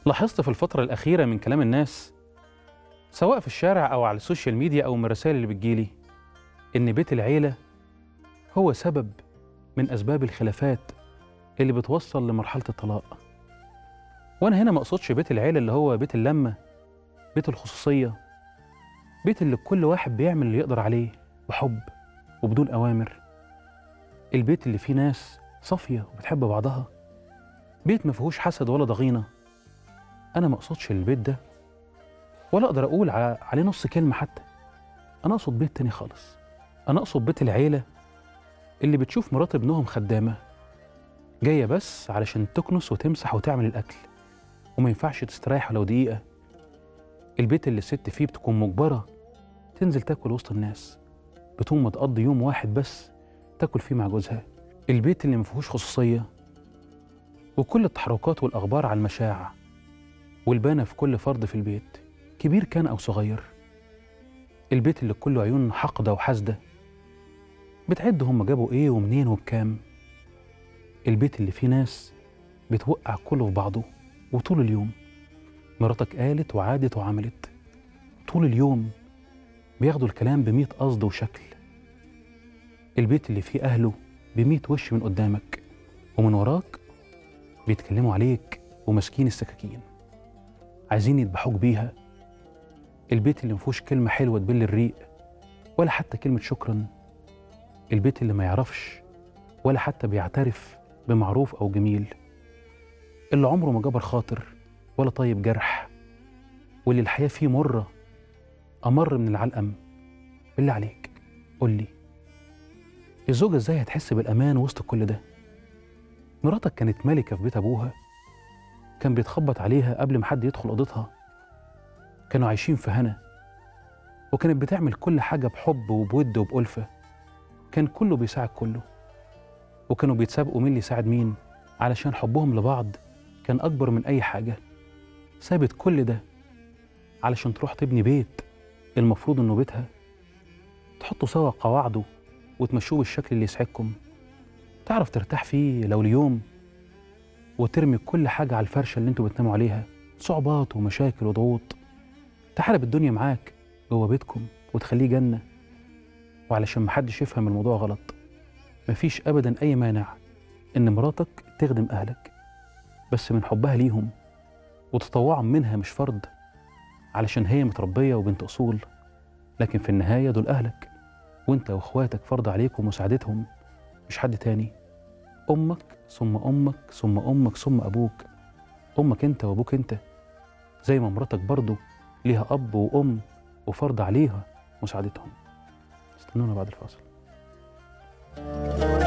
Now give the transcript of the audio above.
لاحظت في الفترة الأخيرة من كلام الناس سواء في الشارع أو على السوشيال ميديا أو من الرسائل اللي بتجيلي إن بيت العيلة هو سبب من أسباب الخلافات اللي بتوصل لمرحلة الطلاق وأنا هنا ما أقصدش بيت العيلة اللي هو بيت اللمة بيت الخصوصية بيت اللي كل واحد بيعمل اللي يقدر عليه بحب وبدون أوامر البيت اللي فيه ناس صافية وبتحب بعضها بيت ما فيهوش حسد ولا ضغينة أنا ما أقصدش البيت ده ولا أقدر أقول ع- عليه نص كلمة حتى أنا أقصد بيت تاني خالص أنا أقصد بيت العيلة اللي بتشوف مرات ابنهم خدامة جاية بس علشان تكنس وتمسح وتعمل الأكل وما ينفعش تستريح ولو دقيقة البيت اللي الست فيه بتكون مجبرة تنزل تاكل وسط الناس بتقوم تقضي يوم واحد بس تاكل فيه مع جوزها البيت اللي ما فيهوش خصوصية وكل التحركات والأخبار على المشاع والبانة في كل فرد في البيت كبير كان أو صغير البيت اللي كله عيون حقدة وحاسدة بتعد هم جابوا إيه ومنين وبكام البيت اللي فيه ناس بتوقع كله في بعضه وطول اليوم مراتك قالت وعادت وعملت طول اليوم بياخدوا الكلام بمية قصد وشكل البيت اللي فيه أهله بمية وش من قدامك ومن وراك بيتكلموا عليك وماسكين السكاكين عايزين يذبحوك بيها البيت اللي مفيهوش كلمة حلوة تبل الريق ولا حتى كلمة شكرا البيت اللي ما يعرفش ولا حتى بيعترف بمعروف أو جميل اللي عمره ما جبر خاطر ولا طيب جرح واللي الحياة فيه مرة أمر من العلقم بالله عليك قول لي الزوجة ازاي هتحس بالأمان وسط كل ده مراتك كانت ملكة في بيت أبوها كان بيتخبط عليها قبل ما حد يدخل أوضتها كانوا عايشين في هنا وكانت بتعمل كل حاجة بحب وبود وبألفة كان كله بيساعد كله وكانوا بيتسابقوا مين اللي يساعد مين علشان حبهم لبعض كان أكبر من أي حاجة سابت كل ده علشان تروح تبني بيت المفروض إنه بيتها تحطوا سوا قواعده وتمشوه بالشكل اللي يسعدكم تعرف ترتاح فيه لو اليوم وترمي كل حاجة على الفرشة اللي انتوا بتناموا عليها صعوبات ومشاكل وضغوط تحارب الدنيا معاك جوه بيتكم وتخليه جنة وعلشان محدش يفهم الموضوع غلط مفيش أبدا أي مانع إن مراتك تخدم أهلك بس من حبها ليهم وتطوعا منها مش فرض علشان هي متربية وبنت أصول لكن في النهاية دول أهلك وانت واخواتك فرض عليكم مساعدتهم مش حد تاني امك ثم امك ثم امك ثم ابوك امك انت وابوك انت زي ما مراتك برضو ليها اب وام وفرض عليها مساعدتهم استنونا بعد الفاصل